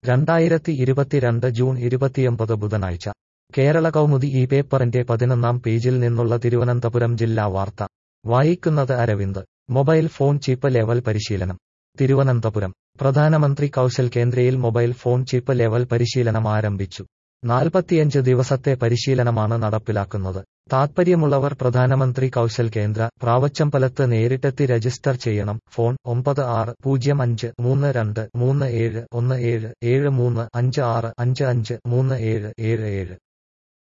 രണ്ടായിരത്തി ഇരുപത്തിരണ്ട് ജൂൺ ഇരുപത്തിയൊമ്പത് ബുധനാഴ്ച കേരള കൗമുദി ഈ പേപ്പറിന്റെ പതിനൊന്നാം പേജിൽ നിന്നുള്ള തിരുവനന്തപുരം ജില്ലാ വാർത്ത വായിക്കുന്നത് Aravind mobile phone chip level പരിശീലനം തിരുവനന്തപുരം പ്രധാനമന്ത്രി കൗശൽ കേന്ദ്രയിൽ മൊബൈൽ ഫോൺ ചിപ്പ് ലെവൽ പരിശീലനം ആരംഭിച്ചു നാൽപ്പത്തിയഞ്ച് ദിവസത്തെ പരിശീലനമാണ് നടപ്പിലാക്കുന്നത് താത്പര്യമുള്ളവർ പ്രധാനമന്ത്രി കൗശൽ കേന്ദ്ര പ്രാവച്ചമ്പലത്ത് നേരിട്ടെത്തി രജിസ്റ്റർ ചെയ്യണം ഫോൺ ഒമ്പത് ആറ് പൂജ്യം അഞ്ച് മൂന്ന് രണ്ട് മൂന്ന് ഏഴ് ഒന്ന് ഏഴ് ഏഴ് മൂന്ന് അഞ്ച് ആറ് അഞ്ച് അഞ്ച് മൂന്ന് ഏഴ് ഏഴ് ഏഴ്